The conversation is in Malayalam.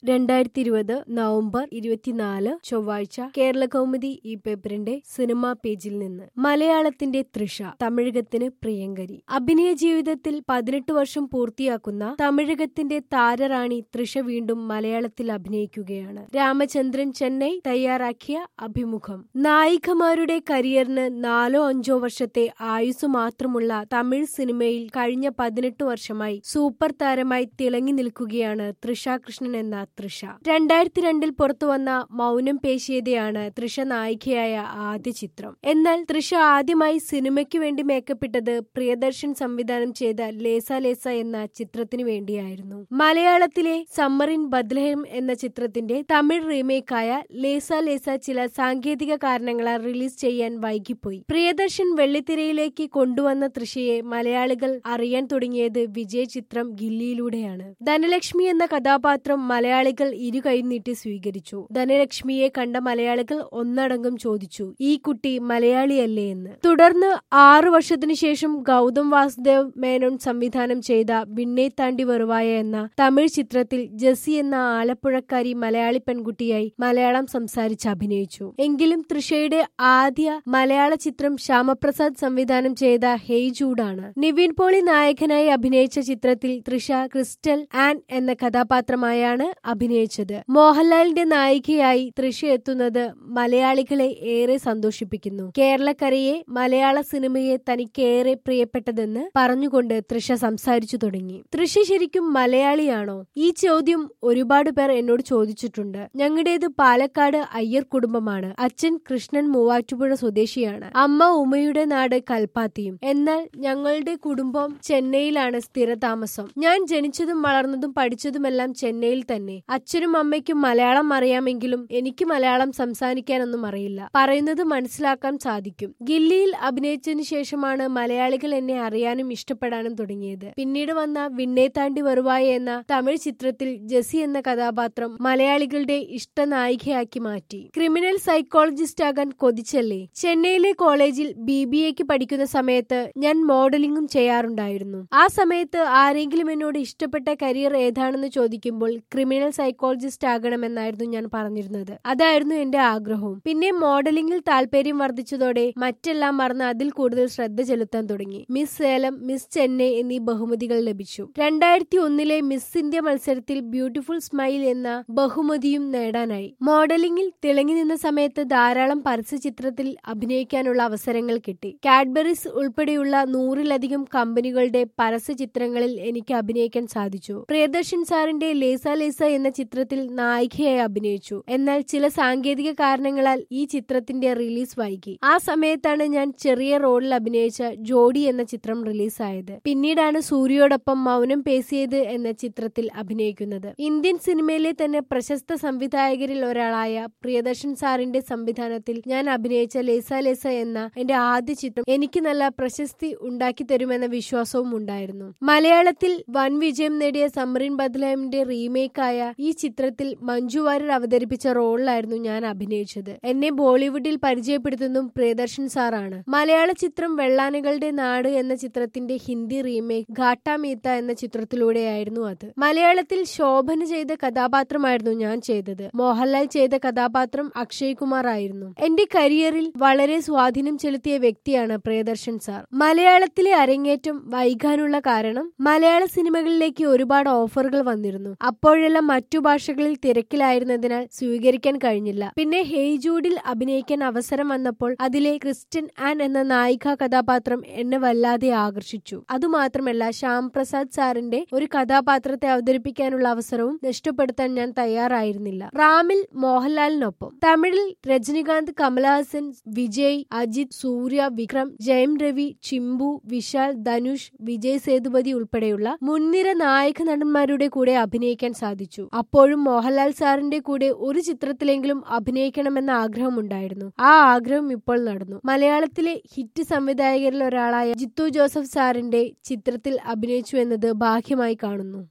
രണ്ടായിരത്തി ഇരുപത് നവംബർ ഇരുപത്തിനാല് ചൊവ്വാഴ്ച കേരള കൗമുദി ഈ പേപ്പറിന്റെ സിനിമാ പേജിൽ നിന്ന് മലയാളത്തിന്റെ തൃഷ തമിഴകത്തിന് പ്രിയങ്കരി അഭിനയ ജീവിതത്തിൽ പതിനെട്ട് വർഷം പൂർത്തിയാക്കുന്ന തമിഴകത്തിന്റെ താരറാണി തൃഷ വീണ്ടും മലയാളത്തിൽ അഭിനയിക്കുകയാണ് രാമചന്ദ്രൻ ചെന്നൈ തയ്യാറാക്കിയ അഭിമുഖം നായികമാരുടെ കരിയറിന് നാലോ അഞ്ചോ വർഷത്തെ ആയുസ് മാത്രമുള്ള തമിഴ് സിനിമയിൽ കഴിഞ്ഞ പതിനെട്ട് വർഷമായി സൂപ്പർ താരമായി തിളങ്ങി നിൽക്കുകയാണ് തൃഷ കൃഷ്ണൻ എന്ന തൃഷ രണ്ടായിരത്തി രണ്ടിൽ പുറത്തുവന്ന മൗനം പേശിയതയാണ് തൃഷ നായികയായ ആദ്യ ചിത്രം എന്നാൽ തൃഷ ആദ്യമായി സിനിമയ്ക്ക് വേണ്ടി മേക്കപ്പെട്ടത് പ്രിയദർശൻ സംവിധാനം ചെയ്ത ലേസ ലേസ എന്ന ചിത്രത്തിനു വേണ്ടിയായിരുന്നു മലയാളത്തിലെ സമ്മറിൻ ബദ്ലഹം എന്ന ചിത്രത്തിന്റെ തമിഴ് റീമേക്കായ ലേസ ലേസ ചില സാങ്കേതിക കാരണങ്ങളാൽ റിലീസ് ചെയ്യാൻ വൈകിപ്പോയി പ്രിയദർശൻ വെള്ളിത്തിരയിലേക്ക് കൊണ്ടുവന്ന തൃഷയെ മലയാളികൾ അറിയാൻ തുടങ്ങിയത് വിജയ ചിത്രം ഗില്ലിയിലൂടെയാണ് ധനലക്ഷ്മി എന്ന കഥാപാത്രം മലയാളികൾ ഇരു കൈനീട്ടി സ്വീകരിച്ചു ധനലക്ഷ്മിയെ കണ്ട മലയാളികൾ ഒന്നടങ്കം ചോദിച്ചു ഈ കുട്ടി മലയാളിയല്ലേ എന്ന് തുടർന്ന് ആറു വർഷത്തിനു ശേഷം ഗൗതം വാസുദേവ് മേനോൻ സംവിധാനം ചെയ്ത വിണ്ണെ താണ്ടി വെറുവായ എന്ന തമിഴ് ചിത്രത്തിൽ ജസി എന്ന ആലപ്പുഴക്കാരി മലയാളി പെൺകുട്ടിയായി മലയാളം സംസാരിച്ച് അഭിനയിച്ചു എങ്കിലും തൃഷയുടെ ആദ്യ മലയാള ചിത്രം ശ്യാമപ്രസാദ് സംവിധാനം ചെയ്ത ഹെയ് ജൂഡാണ് നിവിൻ പോളി നായകനായി അഭിനയിച്ച ചിത്രത്തിൽ തൃഷ ക്രിസ്റ്റൽ ആൻ എന്ന കഥാപാത്രമായാണ് അഭിനയിച്ചത് മോഹൻലാലിന്റെ നായികയായി തൃഷ എത്തുന്നത് മലയാളികളെ ഏറെ സന്തോഷിപ്പിക്കുന്നു കേരളക്കരയെ മലയാള സിനിമയെ തനിക്കേറെ പ്രിയപ്പെട്ടതെന്ന് പറഞ്ഞുകൊണ്ട് തൃഷ സംസാരിച്ചു തുടങ്ങി തൃഷ ശരിക്കും മലയാളിയാണോ ഈ ചോദ്യം ഒരുപാട് പേർ എന്നോട് ചോദിച്ചിട്ടുണ്ട് ഞങ്ങളുടേത് പാലക്കാട് അയ്യർ കുടുംബമാണ് അച്ഛൻ കൃഷ്ണൻ മൂവാറ്റുപുഴ സ്വദേശിയാണ് അമ്മ ഉമയുടെ നാട് കൽപ്പാത്തിയും എന്നാൽ ഞങ്ങളുടെ കുടുംബം ചെന്നൈയിലാണ് സ്ഥിരതാമസം ഞാൻ ജനിച്ചതും വളർന്നതും പഠിച്ചതുമെല്ലാം ചെന്നൈയിൽ തന്നെ അച്ഛനും അമ്മയ്ക്കും മലയാളം അറിയാമെങ്കിലും എനിക്ക് മലയാളം സംസാരിക്കാനൊന്നും അറിയില്ല പറയുന്നത് മനസ്സിലാക്കാൻ സാധിക്കും ഗില്ലിയിൽ അഭിനയിച്ചതിനു ശേഷമാണ് മലയാളികൾ എന്നെ അറിയാനും ഇഷ്ടപ്പെടാനും തുടങ്ങിയത് പിന്നീട് വന്ന വിണ്ണെ താണ്ടി വെറുവായ എന്ന തമിഴ് ചിത്രത്തിൽ ജസി എന്ന കഥാപാത്രം മലയാളികളുടെ ഇഷ്ടനായികയാക്കി മാറ്റി ക്രിമിനൽ സൈക്കോളജിസ്റ്റ് ആകാൻ കൊതിച്ചല്ലേ ചെന്നൈയിലെ കോളേജിൽ ബി ബി എക്ക് പഠിക്കുന്ന സമയത്ത് ഞാൻ മോഡലിംഗും ചെയ്യാറുണ്ടായിരുന്നു ആ സമയത്ത് ആരെങ്കിലും എന്നോട് ഇഷ്ടപ്പെട്ട കരിയർ ഏതാണെന്ന് ചോദിക്കുമ്പോൾ ക്രിമിനൽ സൈക്കോളജിസ്റ്റ് ആകണമെന്നായിരുന്നു ഞാൻ പറഞ്ഞിരുന്നത് അതായിരുന്നു എന്റെ ആഗ്രഹവും പിന്നെ മോഡലിംഗിൽ താല്പര്യം വർദ്ധിച്ചതോടെ മറ്റെല്ലാം മറന്ന് അതിൽ കൂടുതൽ ശ്രദ്ധ ചെലുത്താൻ തുടങ്ങി മിസ് സേലം മിസ് ചെന്നൈ എന്നീ ബഹുമതികൾ ലഭിച്ചു രണ്ടായിരത്തി ഒന്നിലെ മിസ് ഇന്ത്യ മത്സരത്തിൽ ബ്യൂട്ടിഫുൾ സ്മൈൽ എന്ന ബഹുമതിയും നേടാനായി മോഡലിംഗിൽ തിളങ്ങി നിന്ന സമയത്ത് ധാരാളം പരസ്യ ചിത്രത്തിൽ അഭിനയിക്കാനുള്ള അവസരങ്ങൾ കിട്ടി കാഡ്ബറീസ് ഉൾപ്പെടെയുള്ള നൂറിലധികം കമ്പനികളുടെ പരസ്യ ചിത്രങ്ങളിൽ എനിക്ക് അഭിനയിക്കാൻ സാധിച്ചു പ്രിയദർശൻ സാറിന്റെ ലേസ ലേസ എന്ന ചിത്രത്തിൽ നായികയായി അഭിനയിച്ചു എന്നാൽ ചില സാങ്കേതിക കാരണങ്ങളാൽ ഈ ചിത്രത്തിന്റെ റിലീസ് വൈകി ആ സമയത്താണ് ഞാൻ ചെറിയ റോളിൽ അഭിനയിച്ച ജോഡി എന്ന ചിത്രം റിലീസായത് പിന്നീടാണ് സൂര്യയോടൊപ്പം മൗനം പേസിയത് എന്ന ചിത്രത്തിൽ അഭിനയിക്കുന്നത് ഇന്ത്യൻ സിനിമയിലെ തന്നെ പ്രശസ്ത സംവിധായകരിൽ ഒരാളായ പ്രിയദർശൻ സാറിന്റെ സംവിധാനത്തിൽ ഞാൻ അഭിനയിച്ച ലേസ ലേസ എന്ന എന്റെ ആദ്യ ചിത്രം എനിക്ക് നല്ല പ്രശസ്തി ഉണ്ടാക്കി തരുമെന്ന വിശ്വാസവും ഉണ്ടായിരുന്നു മലയാളത്തിൽ വൻ വിജയം നേടിയ സമറിൻ ബദ്ലഹമിന്റെ റീമേക്കായ ഈ ചിത്രത്തിൽ മഞ്ജു വാര്യർ അവതരിപ്പിച്ച റോളിലായിരുന്നു ഞാൻ അഭിനയിച്ചത് എന്നെ ബോളിവുഡിൽ പരിചയപ്പെടുത്തുന്നതും പ്രിയദർശൻ സാറാണ് മലയാള ചിത്രം വെള്ളാനകളുടെ നാട് എന്ന ചിത്രത്തിന്റെ ഹിന്ദി റീമേക്ക് ഘാട്ടാ മീത്ത എന്ന ചിത്രത്തിലൂടെയായിരുന്നു അത് മലയാളത്തിൽ ശോഭന ചെയ്ത കഥാപാത്രമായിരുന്നു ഞാൻ ചെയ്തത് മോഹൻലാൽ ചെയ്ത കഥാപാത്രം അക്ഷയ് കുമാർ ആയിരുന്നു എന്റെ കരിയറിൽ വളരെ സ്വാധീനം ചെലുത്തിയ വ്യക്തിയാണ് പ്രിയദർശൻ സാർ മലയാളത്തിലെ അരങ്ങേറ്റം വൈകാനുള്ള കാരണം മലയാള സിനിമകളിലേക്ക് ഒരുപാട് ഓഫറുകൾ വന്നിരുന്നു അപ്പോഴെല്ലാം മറ്റു ഭാഷകളിൽ തിരക്കിലായിരുന്നതിനാൽ സ്വീകരിക്കാൻ കഴിഞ്ഞില്ല പിന്നെ ഹെയ്ജൂഡിൽ അഭിനയിക്കാൻ അവസരം വന്നപ്പോൾ അതിലെ ക്രിസ്റ്റൻ ആൻ എന്ന നായിക കഥാപാത്രം എന്നെ വല്ലാതെ ആകർഷിച്ചു അതുമാത്രമല്ല ശ്യാം പ്രസാദ് സാറിന്റെ ഒരു കഥാപാത്രത്തെ അവതരിപ്പിക്കാനുള്ള അവസരവും നഷ്ടപ്പെടുത്താൻ ഞാൻ തയ്യാറായിരുന്നില്ല റാമിൽ മോഹൻലാലിനൊപ്പം തമിഴിൽ രജനികാന്ത് കമലഹാസൻ വിജയ് അജിത് സൂര്യ വിക്രം ജയം രവി ചിമ്പു വിശാൽ ധനുഷ് വിജയ് സേതുപതി ഉൾപ്പെടെയുള്ള മുൻനിര നായക നടന്മാരുടെ കൂടെ അഭിനയിക്കാൻ സാധിച്ചു അപ്പോഴും മോഹൻലാൽ സാറിന്റെ കൂടെ ഒരു ചിത്രത്തിലെങ്കിലും അഭിനയിക്കണമെന്ന ആഗ്രഹമുണ്ടായിരുന്നു ആ ആഗ്രഹം ഇപ്പോൾ നടന്നു മലയാളത്തിലെ ഹിറ്റ് സംവിധായകരിൽ ഒരാളായ ജിത്തു ജോസഫ് സാറിന്റെ ചിത്രത്തിൽ അഭിനയിച്ചു എന്നത് ഭാഗ്യമായി കാണുന്നു